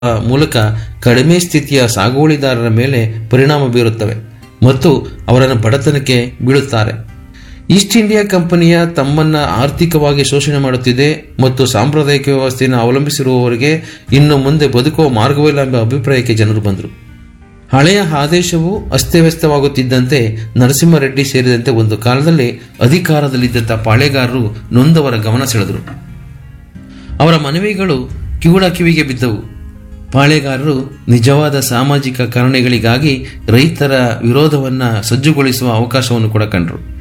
ಮೂಲಕ ಕಡಿಮೆ ಸ್ಥಿತಿಯ ಸಾಗುವಳಿದಾರರ ಮೇಲೆ ಪರಿಣಾಮ ಬೀರುತ್ತವೆ ಮತ್ತು ಅವರನ್ನು ಬಡತನಕ್ಕೆ ಬೀಳುತ್ತಾರೆ ಈಸ್ಟ್ ಇಂಡಿಯಾ ಕಂಪನಿಯ ತಮ್ಮನ್ನ ಆರ್ಥಿಕವಾಗಿ ಶೋಷಣೆ ಮಾಡುತ್ತಿದೆ ಮತ್ತು ಸಾಂಪ್ರದಾಯಿಕ ವ್ಯವಸ್ಥೆಯನ್ನು ಅವಲಂಬಿಸಿರುವವರಿಗೆ ಇನ್ನು ಮುಂದೆ ಬದುಕುವ ಮಾರ್ಗವಿಲ್ಲ ಎಂಬ ಅಭಿಪ್ರಾಯಕ್ಕೆ ಜನರು ಬಂದರು ಹಳೆಯ ಆದೇಶವು ಅಸ್ತವ್ಯಸ್ತವಾಗುತ್ತಿದ್ದಂತೆ ನರಸಿಂಹರೆಡ್ಡಿ ಸೇರಿದಂತೆ ಒಂದು ಕಾಲದಲ್ಲಿ ಅಧಿಕಾರದಲ್ಲಿದ್ದಂಥ ಪಾಳೆಗಾರರು ನೊಂದವರ ಗಮನ ಸೆಳೆದರು ಅವರ ಮನವಿಗಳು ಕಿವುಡ ಕಿವಿಗೆ ಬಿದ್ದವು ಪಾಳೆಗಾರರು ನಿಜವಾದ ಸಾಮಾಜಿಕ ಕಾರಣಗಳಿಗಾಗಿ ರೈತರ ವಿರೋಧವನ್ನ ಸಜ್ಜುಗೊಳಿಸುವ ಅವಕಾಶವನ್ನು ಕೂಡ ಕಂಡರು